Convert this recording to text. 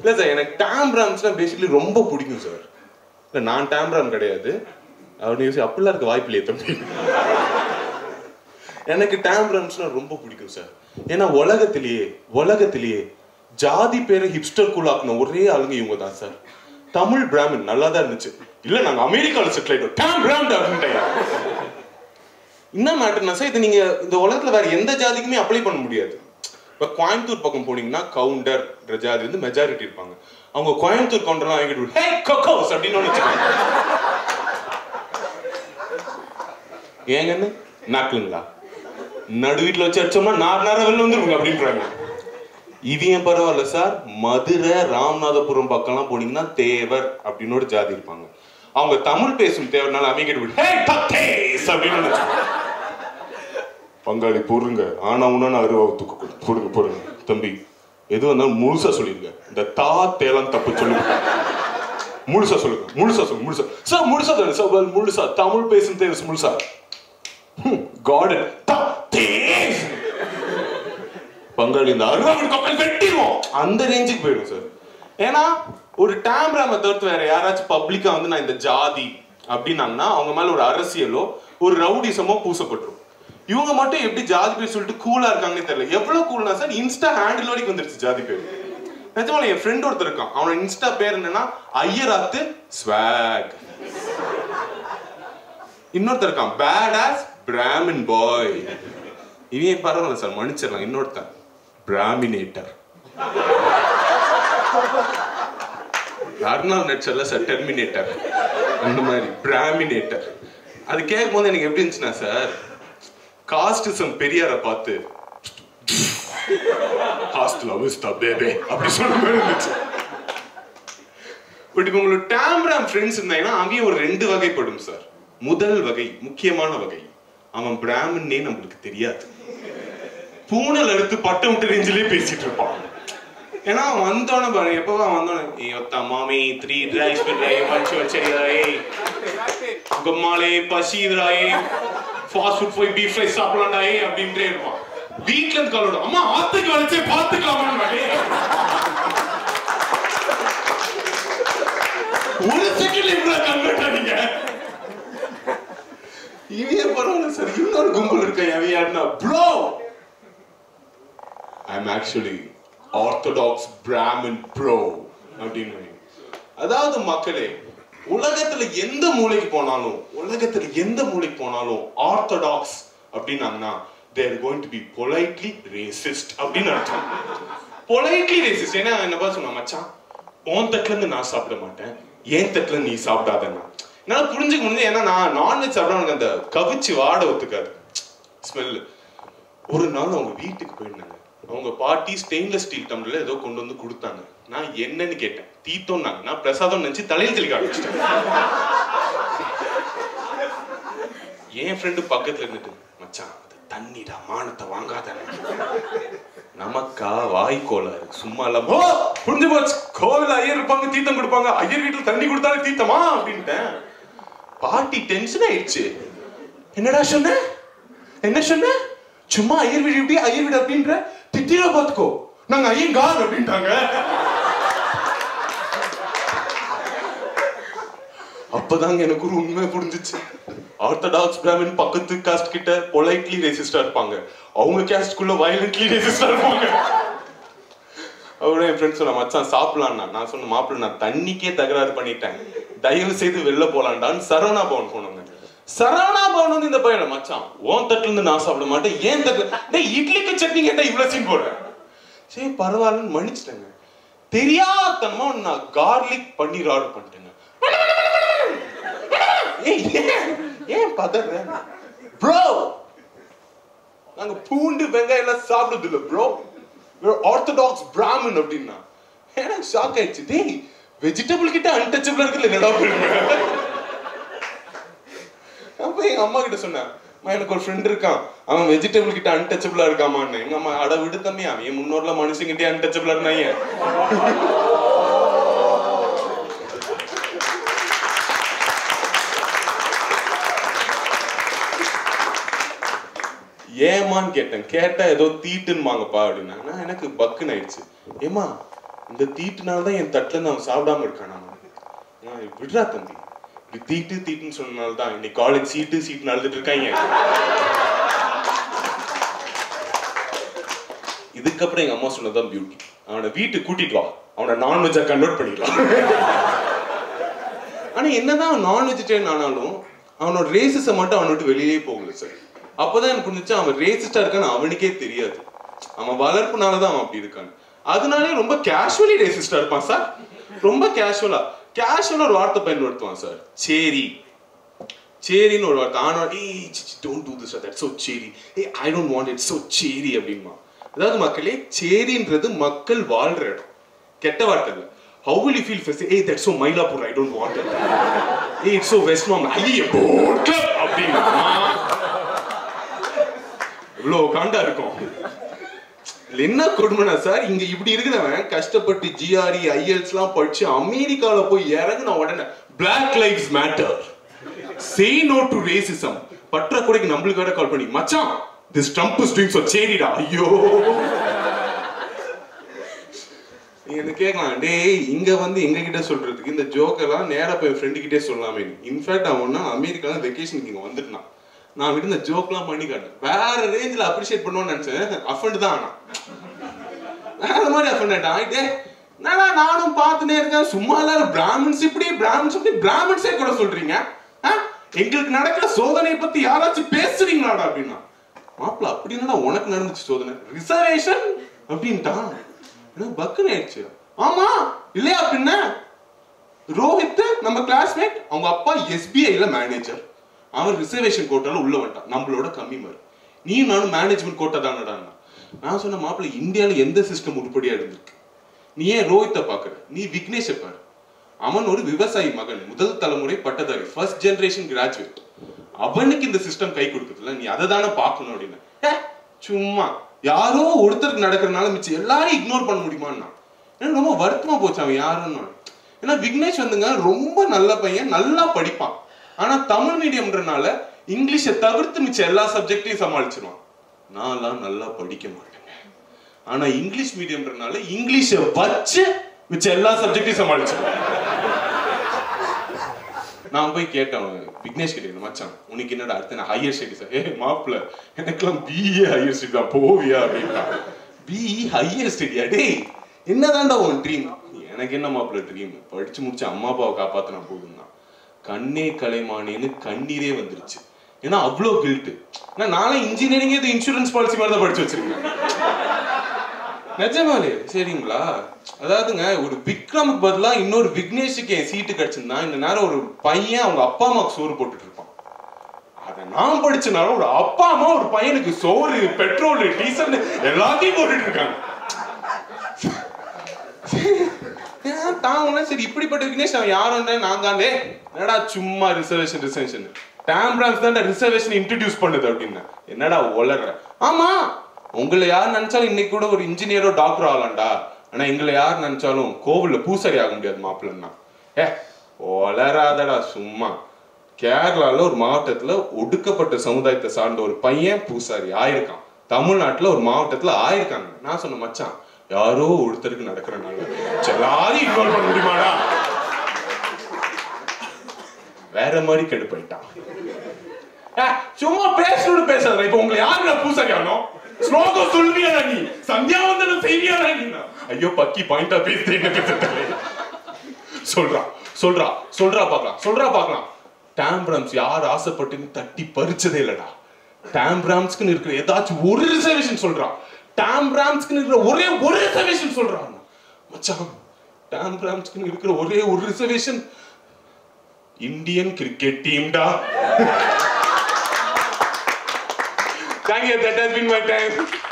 இல்லை சார் எனக்கு டேம்ராம்ஸ்லாம் பேசிக்கலி ரொம்ப பிடிக்கும் சார் இல்லை நான் டேம்ராம் கிடையாது அப்படின்னு யோசி அப்படிலாம் இருக்க வாய்ப்பு இல்லையே தம்பி எனக்கு டேம்ராம்ஸ்னா ரொம்ப பிடிக்கும் சார் ஏன்னா உலகத்திலேயே உலகத்திலேயே ஜாதி பேரை ஹிப்ஸ்டர் கூலாக்குன ஒரே ஆளுங்க இவங்க தான் சார் தமிழ் பிராமின் நல்லா தான் இருந்துச்சு இல்ல நாங்க அமெரிக்காவில் செட்டில் ஆயிட்டோம் டேம் அப்படின்ட்டாங்க என்ன மேட்டர்னா சார் இது நீங்க இந்த உலகத்துல வேற எந்த ஜாதிக்குமே அப்ளை பண்ண முடியாது இப்ப கோயம்புத்தூர் பக்கம் போனீங்கன்னா கவுண்டர் ஜாதி வந்து மெஜாரிட்டி இருப்பாங்க அவங்க கோயம்புத்தூர் கவுண்டர்லாம் வாங்கிட்டு ஹே கொக்கோஸ் அப்படின்னு ஒண்ணு வச்சுக்கோங்க ஏங்கன்னு நாக்குங்களா நடு வீட்டுல வச்சு அடிச்சோம்னா நார் நேரம் வெளில வந்துருங்க அப்படின்றாங்க இது ஏன் பரவாயில்ல சார் மதுரை ராமநாதபுரம் பக்கம்லாம் போனீங்கன்னா தேவர் அப்படின்னு ஒரு ஜாதி இருப்பாங்க அவங்க தமிழ் பேசும் தேவர்னால அமைக்கிட்டு விட்டு "Hey, பத்தேஸ்" அப்படின்னு ஒண்ணு வச்சுக்கோங்க. பங்காளி பொறுங்க ஆனா உன்னா அருவா தூக்க கொடு. பொறுங்க பொறுங்க தம்பி எது வந்தாலும் முழுசா சொல்லிருங்க இந்த தா தேலாம் தப்பு சொல்லுங்க முழுசா சொல்லுங்க முழுசா சொல்லுங்க முழுசா சார் முழுசா தானே சார் well, முழுசா தமிழ் பேசும் தேவஸ் முழுசா கார்டன் தத்தேஸ் பங்காளி இந்த அருவாமன் கப்பல் வெட்டிடுவோம் அந்த ரேஞ்சுக்கு போயிடும் சார் ஏன்னா ஒரு டேம்ராம தவிர்த்து வேற யாராச்சும் பப்ளிக்கா வந்து நான் இந்த ஜாதி அப்படின்னாங்கன்னா அவங்க மேல ஒரு அரசியலோ ஒரு ரவுடிசமோ பூசப்பட்டுரும் இவங்க மட்டும் எப்படி ஜாதி பேர் சொல்லிட்டு கூலா இருக்காங்கன்னு தெரியல எவ்வளவு கூல்னா சார் இன்ஸ்டா ஹேண்டில் வரைக்கும் வந்துருச்சு ஜாதி பேர் நிஜமால என் ஃப்ரெண்ட் ஒருத்தர் இருக்கான் அவனோட இன்ஸ்டா பேர் என்னன்னா ஐயராத்து ஸ்வாக் இன்னொருத்தர் இருக்கான் பேட் ஆஸ் பிராமின் பாய் இவன் பரவாயில்ல சார் மன்னிச்சிடலாம் இன்னொருத்தன் பிராமினேட்டர் அர்னால் நெட்சர்ல சார் டெர்மினேட்டர் அந்த மாதிரி பிராமினேட்டர் அது கேட்கும் போது எனக்கு எப்படி இருந்துச்சுன்னா சார் காஸ்டிசம் பெரியாரை பார்த்து ஹாஸ்டல் அவஸ்தா பேபே அப்படி சொன்ன மாதிரி இருந்துச்சு பட் இப்போ உங்களுக்கு டேம்ராம் ஃப்ரெண்ட்ஸ் இருந்தாங்கன்னா அங்கேயும் ஒரு ரெண்டு வகைப்படும் சார் முதல் வகை முக்கியமான வகை அவன் பிராமன்னே நம்மளுக்கு தெரியாது பூனல் அறுத்து பட்டம் விட்டு ரேஞ்சிலே பேசிட்டு இருப்பான் ஏன்னா அவன் வந்தோடனே பாரு எப்பவா வந்தோடனே ஏ ஒத்தா மாமி த்ரீ ரைஸ் பிட்ராய் மஞ்சு வச்சரியாயே கும்மாலே பசிதுராயே ஃபாஸ்ட் ஃபுட் போய் பீஃப் ஃப்ரை சாப்பிடலாம்டாயே அப்படின்ட்டே இருப்பான் வீட்ல இருந்து காலோட அம்மா ஆத்துக்கு வளைச்சே பாத்துக்கலாமா ஒரு செகண்ட்ல இவ்வளவு கன்வெர்ட் ஆனீங்க இவன் பரவாயில்ல சார் இன்னொரு கும்பல் இருக்க அவன் யாருன்னா bro I'm actually orthodox Brahmin bro அப்படின்னு அதாவது மக்களே உலகத்துல எந்த மூலைக்கு போனாலும் உலகத்துல எந்த மூலைக்கு போனாலும் ஆர்த்தடாக்ஸ் அப்படின்னாங்கன்னா they're going to be politely racist அப்படின்னு அர்த்தம் பொலைட்லி ரேசிஸ்ட் ஏன்னா என்ன பார்த்து சொன்னா மச்சான் உன் தட்டுல இருந்து நான் சாப்பிட மாட்டேன் ஏன் தட்டுல நீ சாப்பிடாதன்னா என்னால புரிஞ்சுக்க முடியுது ஏன்னா நான் நான்வெஜ் சாப்பிட எனக்கு அந்த கவிச்சு வாட ஒத்துக்காது ஸ்மெல் ஒரு நாள் அவங்க வீட்டுக்கு போயிருந்தாங்க அவங்க பாட்டி ஸ்டெயின்லெஸ் ஸ்டீல் டம்ளர்ல ஏதோ கொண்டு வந்து கொடுத்தாங்க நான் என்னன்னு கேட்டேன் தீத்தோம்னாங்க நான் பிரசாதம் நினைச்சு தலையில் தெளிக்க ஆரம்பிச்சிட்டேன் என் ஃப்ரெண்டு பக்கத்துல இருந்துட்டு மச்சான் அது தண்ணிடா மானத்தை வாங்காத நமக்கா வாய் கோளாறு சும்மா இல்லாம "ஓ, புரிஞ்சு போச்சு கோவில் ஐயர் இருப்பாங்க தீத்தம் கொடுப்பாங்க ஐயர் வீட்டுல தண்ணி கொடுத்தாலே தீத்தமா அப்படின்ட்டேன் பாட்டி டென்ஷன் ஆயிடுச்சு என்னடா சொன்ன என்ன சொன்ன சும்மா ஐயர் வீடு இப்படி ஐயர் வீடு அப்படின்ற திட்டிரா பாத்துக்கோ நாங்க ஐயங்கார் அப்படின்ட்டாங்க அப்பதாங்க எனக்கு ஒரு உண்மை புரிஞ்சுச்சு ஆர்த்தடாக்ஸ் பிராமின் பக்கத்து காஸ்ட் கிட்ட பொலைட்லி ரேசிஸ்டா இருப்பாங்க அவங்க காஸ்ட்குள்ள வயலண்ட்லி ரேசிஸ்டா இருப்பாங்க அவரோட என் ஃப்ரெண்ட்ஸ் சொன்ன மச்சான் சாப்பிடலான்னா நான் சொன்ன மாப்பிள்ள நான் தண்ணிக்கே தகராறு பண்ணிட்டேன் தயவு செய்து வெளில போலான்டான்னு சரவணா பவன் போனோங்க சரவணா பவன் வந்து இந்த பையன் மச்சான் ஓன் தட்டுல இருந்து நான் சாப்பிட மாட்டேன் ஏன் தட்டு டேய் இட்லிக்கு சட்னி கேட்டா இவ்வளவு சீன் போடுறேன் சரி பரவாயில்லன்னு மன்னிச்சிட்டேங்க தெரியாதனமா நான் கார்லிக் பன்னீர் ஆர்டர் பண்ணிட்டேங்க ஏய் ஏன் ஏன் பதற ப்ரோ நாங்க பூண்டு வெங்காயம் எல்லாம் சாப்பிடுறது இல்ல ப்ரோ ஆர்த்தடாக்ஸ் பிராமின் அப்படின்னா எனக்கு ஷாக் ஆயிடுச்சு டேய் வெஜிடபிள் கிட்ட அன்டச்சபிளா இருக்குல்ல என்னடா பண்ணுங்க அப்ப எங்க அம்மா கிட்ட சொன்னேன் அம்மா, எனக்கு ஒரு ஃப்ரெண்ட் இருக்கான் அவன் வெஜிடபிள் கிட்ட அன்டச்சபிளா இருக்காமான்னு எங்க அம்மா அட விடு தம்பி அவன் என் முன்னோர்ல மனுஷங்கிட்டே அன்டச்சபிளா இருந்தாங்க ஏமான்னு கேட்டேன் கேட்டா ஏதோ தீட்டுன்னுவாங்கப்பா அப்படின்னா நான் எனக்கு பக்குன்னு ஆயிடுச்சு ஏமா இந்த தீட்டுனால தான் என் தட்டுல இருந்து அவன் சாப்பிடாம இருக்கான் நான் நான் விடுறா தம்பி இப்படி தீட்டு தீட்டுன்னு சொன்னனால தான் இன்னைக்கு காலேஜ் சீட்டு சீட்டு அழுதுட்டு இருக்காங்க இதுக்கப்புறம் எங்க அம்மா சொன்னதுதான் பியூட்டி அவனை வீட்டுக்கு கூட்டிட்டு வா அவனை நான்வெஜ்ஜா கன்வெர்ட் பண்ணிடலாம் ஆனா என்னதான் நான் வெஜிடேரியன் ஆனாலும் அவனோட ரேசிஸை மட்டும் அவனை விட்டு வெளியே போகல சார் அப்பதான் எனக்கு புரிஞ்சுச்சு அவன் ரேசிஸ்டா இருக்கான்னு அவனுக்கே தெரியாது அவன் வளர்ப்புனால தான் அவன் அப்படி இருக்கான் அதனாலே ரொம்ப கேஷுவலி ரேசிஸ்டா இருப்பான் சார் ரொம்ப கேஷுவலா கேஷுவலா ஒரு வார்த்தை பயன்படுத்துவான் சார் சேரி சேரின்னு ஒரு வார்த்தை ஆனா ஏய் don't do this that so சேரி ஏய் I don't want it so சேரி அப்படின்மா அதாவது மக்களே சேரின்றது மக்கள் வாழ்ற இடம் கெட்ட வார்த்தை இல்ல how will you feel first ஏய் that's so Mylapore I don't want it ஏய் இட்ஸ் சோ வெஸ்ட் மாம் ஐயே போட் கிளப் அப்படின்னா இவ்வளோ காண்டா இருக்கும் இதுல என்ன கொடுமைனா சார் இங்க இப்படி இருக்கிறவன் கஷ்டப்பட்டு ஜிஆர்இ ஐஎல்ஸ்லாம் படிச்சு அமெரிக்கால போய் இறங்குன உடனே black lives matter say no to racism பற்றாக்குறைக்கு நம்மளுக்கு வேற கால் பண்ணி மச்சான் this Trump is doing so சேரிடா ஐயோ நீ என்ன கேட்கலாம் டேய் இங்க வந்து எங்க கிட்ட சொல்றதுக்கு இந்த ஜோக்கெல்லாம் நேரா போய் ஃப்ரெண்டு கிட்டே சொல்லலாமே இன்ஃபேக்ட் அவன் ஒன்னா அமெரிக்கால வெக்கேஷனுக்கு இங்க வந்துட்டான் நான் விட்டு இந்த ஜோக்லாம் பண்ணி காட்டேன் வேற ரேஞ்சில் அப்ரிஷியேட் பண்ணுவேன்னு நினைச்சேன் அஃபண்ட் தான் ஆனா வேற மாதிரி அஃபண்ட் ஆயிட்டே என்னடா நானும் பார்த்துட்டே இருக்கேன் சும்மா எல்லாரும் பிராமின்ஸ் இப்படி பிராமின்ஸ் இப்படி பிராமின்ஸே கூட சொல்றீங்க ஆ? எங்களுக்கு நடக்கிற சோதனையை பத்தி யாராச்சும் பேசுறீங்களாடா அப்படின்னா மாப்பிள்ள அப்படி என்னடா உனக்கு நடந்துச்சு சோதனை ரிசர்வேஷன் அப்படின்ட்டான் எனக்கு பக்குன்னு ஆயிடுச்சு ஆமா இல்லையா அப்படின்னா ரோஹித் நம்ம கிளாஸ்மேட் அவங்க அப்பா எஸ்பிஐல மேனேஜர் அவன் ரிசர்வேஷன் கோட்டால உள்ள வந்துட்டான் நம்மளோட கம்மி மாதிரி நீ நானும் மேனேஜ்மெண்ட் கோட்டா தானடா நான் சொன்ன மாப்பிள்ள இந்தியால எந்த சிஸ்டம் உருப்படியா இருந்திருக்கு நீ ஏன் ரோஹித்தை பாக்குற நீ விக்னேஷை பாரு அவன் ஒரு விவசாயி மகன் முதல் தலைமுறை பட்டதாரி ஃபர்ஸ்ட் ஜெனரேஷன் கிராஜுவேட் அவனுக்கு இந்த சிஸ்டம் கை கொடுக்குதுல்ல நீ அதை தானே பார்க்கணும் அப்படின்னு ஏ, சும்மா யாரோ ஒருத்தருக்கு நடக்கிறனால மிச்சம் எல்லாரையும் இக்னோர் பண்ண முடியுமான்னா எனக்கு ரொம்ப வருத்தமா போச்சு அவன் யாருன்னு ஏன்னா விக்னேஷ் வந்துங்க ரொம்ப நல்ல பையன் நல்லா படிப்பான் ஆனா தமிழ் மீடியம்ன்றனால இங்கிலீஷை தவிர்த்து மிச்ச எல்லா சப்ஜெக்டையும் சமாளிச்சிருவான் நான்லாம் நல்லா படிக்க மாட்டேங்க ஆனா இங்கிலீஷ் மீடியம்ன்றனால இங்கிலீஷை வச்சு மிச்ச எல்லா சப்ஜெக்டையும் சமாளிச்சிருவான் நான் போய் கேட்டேன் அவன் விக்னேஷ் கிட்ட மச்சான் உனக்கு என்னடா அடுத்து நான் ஹையர் ஸ்டடி சார் ஏ மாப்பிள்ள எனக்கெல்லாம் பிஏ ஹையர் ஸ்டடி தான் போவியா அப்படின்னா பிஇ ஹையர் ஸ்டடியா டேய் என்னதான்டா உன் ட்ரீம் எனக்கு என்ன மாப்பிள்ள ட்ரீம் படிச்சு முடிச்சு அம்மா அப்பாவை காப்பாத்தினா போதும்னா கண்ணே கலைமானேன்னு கண்ணீரே வந்துருச்சு ஏன்னா அவ்வளோ கில்ட்டு நான் நாளை இன்ஜினியரிங்கே இது இன்சூரன்ஸ் பாலிசி மாதிரி தான் படிச்சு வச்சிருக்கேன் நிஜமாலே சரிங்களா அதாவதுங்க ஒரு விக்ரமுக்கு பதிலா இன்னொரு விக்னேஷுக்கு என் சீட்டு கிடைச்சிருந்தா இந்த நேரம் ஒரு பையன் அவங்க அப்பா அம்மாவுக்கு சோறு போட்டுட்டு இருப்பான் அத நான் படிச்சனால ஒரு அப்பா அம்மா ஒரு பையனுக்கு சோறு பெட்ரோல் டீசல் எல்லாத்தையும் போட்டுட்டு இருக்காங்க ஏன் தான் உடனே சரி இப்படிப்பட்ட விக்னேஷ் அவன் யாருன்ற நான் தான் டேய், என்னடா சும்மா ரிசர்வேஷன் ரிசர்வேஷன் டாம்பிரான்ஸ் தான் ரிசர்வேஷன் இன்ட்ரடியூஸ் பண்ணுது அப்படின்னு என்னடா ஒளர்ற ஆமா உங்களை யார் நினைச்சாலும் இன்னைக்கு கூட ஒரு இன்ஜினியரோ டாக்டர் ஆகலாம்டா ஆனா எங்களை யார் நினைச்சாலும் கோவில்ல பூசாரி ஆக முடியாது மாப்பிள்ளன்னா ஏ ஒளராதடா சும்மா கேரளால ஒரு மாவட்டத்துல ஒடுக்கப்பட்ட சமுதாயத்தை சார்ந்த ஒரு பையன் பூசாரி ஆயிருக்கான் தமிழ்நாட்டுல ஒரு மாவட்டத்துல ஆயிருக்காங்க நான் சொன்ன மச்சான் யாரோ ஒருத்தருக்கு நடக்கிறனால எல்லாரையும் இக்னோர் பண்ண முடியுமாடா வேற மாதிரி கெடுப்பாயிட்டான் ஏ, சும்மா பேசணும்னு பேசாத இப்ப உங்களை யாரு நான் பூசாரி ஆகணும் ஸ்லோகம் சொல்வியா நீ சந்தியாவந்தனம் செய்வியா நீ ஐயோ பக்கி பாயிண்டா பேசுறேன் சொல்றா சொல்றா சொல்றா பார்க்கலாம் சொல்றா பார்க்கலாம் டாம்பிராம்ஸ் யார் ஆசைப்பட்டு தட்டி பறிச்சதே இல்லடா டாம்பிராம்ஸ்க்கு இருக்கிற ஏதாச்சும் ஒரு ரிசர்வேஷன் சொல்றான் டாம்பிராம்ஸ்க்கு இருக்கிற ஒரே ஒரு ரிசர்வேஷன் சொல்றான் மச்சான் டாம்பிராம்ஸ்க்கு இருக்கிற ஒரே ஒரு ரிசர்வேஷன் இந்தியன் கிரிக்கெட் டீம்டா Thank you. That has been my time.